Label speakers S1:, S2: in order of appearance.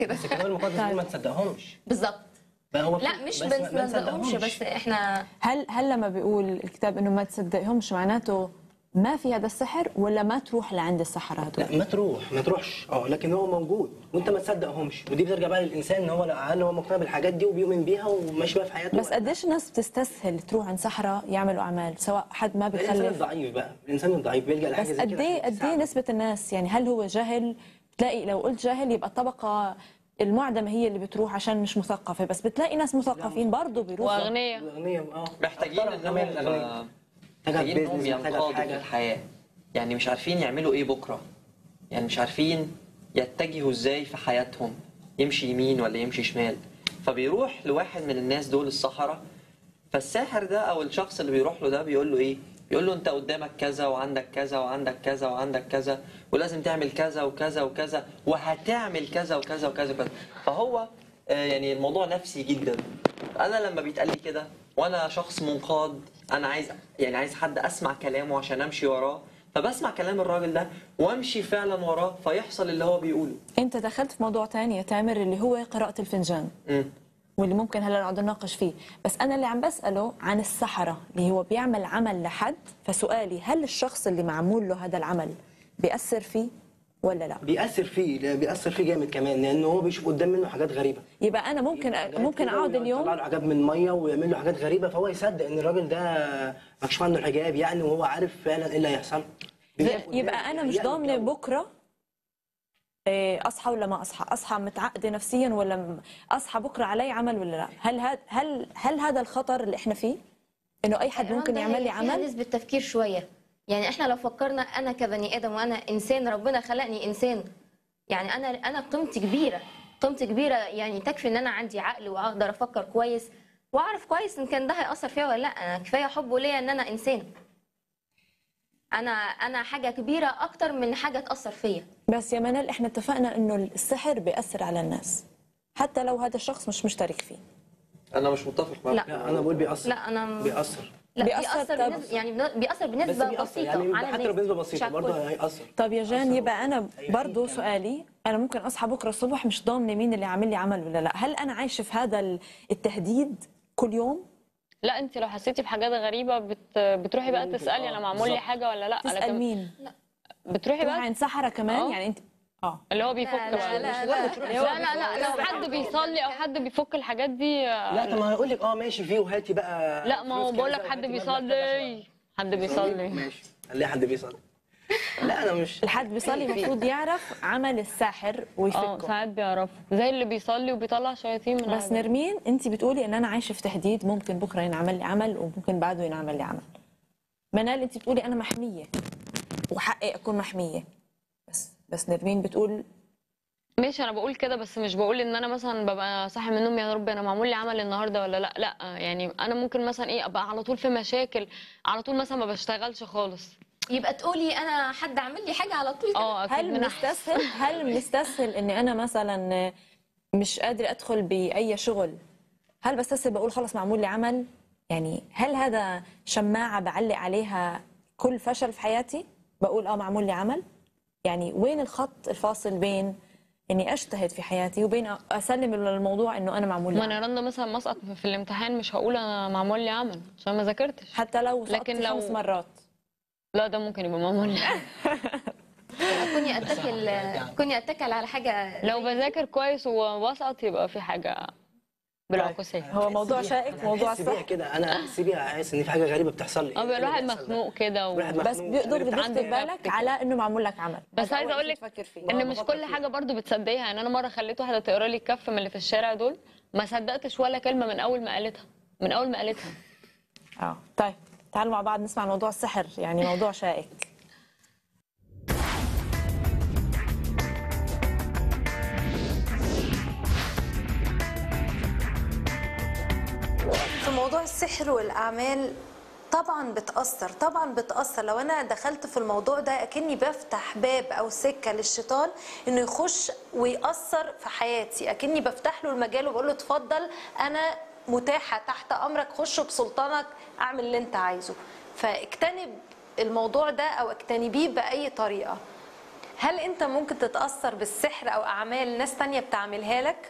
S1: كده
S2: بس الكتاب المقدس بيقول ما تصدقهمش
S1: بالظبط
S2: بقى هو في-
S1: لا مش
S2: بس
S1: بس ما نصدقهمش بس احنا
S3: هل هل لما بيقول الكتاب انه ما تصدقهمش معناته ما في هذا السحر ولا ما تروح لعند السحرة هدول
S2: لا ما تروح ما تروحش اه لكن هو موجود وانت ما تصدقهمش ودي بترجع بقى للانسان ان هو على الاقل هو مقتنع بالحاجات دي وبيؤمن بيها وماشي بيها في حياته
S3: بس قديش الناس بتستسهل تروح عند سحرة يعملوا اعمال سواء حد ما
S2: ده الانسان
S3: بيخلف
S2: الضعيف بقى الانسان الضعيف بيلجا لحاجه
S3: بس
S2: زي كده
S3: قد ايه
S2: عشان
S3: قد ايه
S2: تساعده.
S3: نسبة الناس يعني هل هو جهل بتلاقي لو قلت جاهل يبقى الطبقة المعدمة هي اللي بتروح عشان مش مثقفة بس بتلاقي ناس مثقفين برضه بيروحوا
S4: واغنياء
S2: الاغنياء اه
S5: محتاجين
S2: أكترهم كمان
S5: انهم
S2: الأغنياء.
S5: آه،
S2: محتاجة
S5: محتاجين انهم
S2: بيزنس، محتاجة
S5: ينقادوا في
S2: حاجة.
S5: الحياه يعني مش عارفين يعملوا ايه بكره يعني مش عارفين يتجهوا ازاي في حياتهم يمشي يمين ولا يمشي شمال فبيروح لواحد من الناس دول الصحراء فالساحر ده او الشخص اللي بيروح له ده بيقول له ايه بيقول له انت قدامك كذا وعندك كذا وعندك كذا وعندك كذا ولازم تعمل كذا وكذا وكذا وهتعمل كذا وكذا وكذا وكذا فهو آه، يعني الموضوع نفسي جدا انا لما بيتقال لي كده وانا شخص منقاد انا عايز يعني عايز حد اسمع كلامه عشان امشي وراه فبسمع كلام الراجل ده وامشي فعلا وراه فيحصل اللي هو بيقوله
S3: انت دخلت في موضوع تاني يا تامر اللي هو قراءة الفنجان
S5: مم.
S3: واللي ممكن هلا نقعد نناقش فيه بس انا اللي عم بساله عن السحرة اللي هو بيعمل عمل لحد فسؤالي هل الشخص اللي معمول له هذا العمل بيأثر فيه ولا لا
S2: بيأثر فيه لا، بيأثر فيه جامد كمان لأنه هو بيشوف قدام منه حاجات غريبة
S3: يبقى انا ممكن
S2: حاجات
S3: ممكن
S2: كده
S3: اقعد
S2: ويطلع
S3: اليوم
S2: له حاجات من ميه ويعمل له حاجات غريبة فهو يصدق إن الراجل ده مكشوف عنه الحجاب يعني وهو عارف فعلا إيه اللي هيحصل بيقف قدامه
S3: يبقى انا مش
S2: يعني
S3: ضامنه
S2: جو.
S3: بكره إيه، اصحى ولا ما اصحى اصحى متعقده نفسيا ولا م- اصحى بكره علي عمل ولا لا هل هذا هل هل هذا الخطر اللي احنا فيه انه اي حد ممكن
S1: ده
S3: يعمل لي
S1: فيها
S3: عمل
S1: نسبة تفكير شوية يعني احنا لو فكرنا انا كبني ادم وانا انسان ربنا خلقني انسان يعني انا انا قيمتي كبيرة قيمتي كبيرة يعني تكفي ان انا عندي عقل واقدر افكر كويس واعرف كويس ان كان ده هيأثر فيا ولا لا انا كفاية حبه ليا ان انا انسان انا انا حاجة كبيرة اكتر من حاجة تأثر فيا
S3: بس يا منال احنا اتفقنا انه السحر بيأثر على الناس حتى لو هذا الشخص مش مشترك فيه
S5: انا مش متفق معاك
S1: لا.
S2: لا أنا بقول بيأثر
S1: لا انا
S2: بيأثر
S1: لا
S3: بيأثر
S1: بيأثر
S3: طب-
S1: بنسبة يعني بيأثر
S2: بس
S1: بنسبة
S2: بيأثر
S1: بسيطة
S2: يعني
S1: على
S2: حتى
S1: الناس
S2: لو بنسبة
S1: مش
S2: بسيطة
S1: على
S2: برضه
S1: الكل.
S2: هيأثر
S3: طب يا جان
S2: أثر
S3: يبقى انا
S2: أي
S3: برضه
S2: حاجة.
S3: سؤالي انا ممكن اصحى بكره الصبح مش ضامنه مين اللي عامل لي عمل ولا لا هل انا عايشه في هذا ال- التهديد كل يوم
S4: لا انت لو حسيتي بحاجات غريبه بت... بتروحي بقى
S2: ممكن،
S4: تسالي
S2: آه،
S4: انا معمول لي
S2: بالظبط.
S4: حاجه ولا لا
S3: تسال
S4: لكن
S3: مين
S4: بتروحي
S3: تروح
S4: بقى
S3: عند سحرة كمان
S4: آه.
S3: يعني انت اه
S4: اللي هو بيفك
S1: لا
S4: بقى.
S1: لا لا
S4: لا لا لا لو حد بيصلي او حد بيفك الحاجات دي
S2: لا طب ما هيقول لك اه ماشي فيه وهاتي بقى
S4: لا ما هو
S2: فلوس
S4: بقول
S2: كذا
S4: لك حد
S2: وهاتي مبلغ
S4: بيصلي حد بيصلي
S2: ماشي خليه حد بيصلي لا انا مش
S3: الحد بيصلي المفروض يعرف عمل الساحر
S4: اه
S3: ويفكه
S4: ساعات بيعرفوا زي اللي بيصلي وبيطلع شياطين من
S3: بس
S4: عادي.
S3: نرمين انت بتقولي ان انا عايشه في تهديد ممكن بكره ينعمل لي عمل وممكن بعده ينعمل لي عمل منال انت بتقولي انا محميه وحقي اكون محميه بس بس نرمين بتقول
S4: ماشي انا بقول كده بس مش بقول ان انا مثلا ببقى صاحي من النوم يا رب انا معمول لي عمل النهارده ولا لا لا يعني انا ممكن مثلا ايه ابقى على طول في مشاكل على طول مثلا ما بشتغلش خالص
S1: يبقى تقولي انا حد عامل لي حاجه على طول كده
S4: اه اكيد
S3: هل
S4: من
S3: بنستسهل هل بنستسهل اني انا مثلا مش قادره ادخل باي شغل هل بستسهل بقول خلص معمول لي عمل يعني هل هذا شماعه بعلق عليها كل فشل في حياتي بقول اه معمول لي عمل يعني وين الخط الفاصل بين اني اجتهد في حياتي وبين اسلم الموضوع انه انا معمول لي
S4: ما انا
S3: عمل
S4: رندا مثلا مسقط في الامتحان مش هقول انا معمول لي عمل عشان ما ذاكرتش
S3: حتى لو
S4: لكن
S3: لكن
S4: لو-
S3: لو خمس مرات
S4: لا ده ممكن يبقى معمول لي عمل.
S1: كوني اتكل كوني اتكل على حاجه
S4: لو بذاكر كويس وبسقط يبقى في حاجه بالعكوسيه
S3: هو موضوع شائك موضوع
S2: أحس بيها
S3: صح
S2: كده انا احس بيها احس ان في حاجه غريبه بتحصل لي
S4: اه بيبقى الواحد
S2: اللي بيحصل ده؟
S4: مخنوق كده و...
S2: الواحد
S3: بس
S2: مخنوق.
S3: بيقدر
S2: اللي بتحصل
S3: بيخطر
S4: عندي
S3: بالك
S4: ربط
S3: على انه معمول لك عمل
S4: بس
S3: هذا
S4: عايزه
S3: أول
S4: اقول
S3: شيء
S4: لك
S3: تفكر فيه
S4: ان مش
S2: بفكر
S4: كل
S2: فيها.
S4: حاجه برضو بتصدقيها يعني انا مره خليت واحده تقرا لي الكف من اللي في الشارع دول ما صدقتش ولا كلمه من اول ما قالتها من اول ما قالتها
S3: اه طيب تعالوا مع بعض نسمع موضوع السحر يعني موضوع شائك
S6: في موضوع السحر والأعمال طبعا بتأثر طبعا بتأثر لو أنا دخلت في الموضوع ده أكني بفتح باب أو سكة للشيطان إنه يخش ويأثر في حياتي أكني بفتح له المجال وبقول له اتفضل أنا متاحة تحت أمرك خش بسلطانك أعمل اللي أنت عايزه فاجتنب الموضوع ده أو اجتنبيه بأي طريقة هل انت ممكن تتاثر بالسحر او اعمال ناس تانية بتعملها لك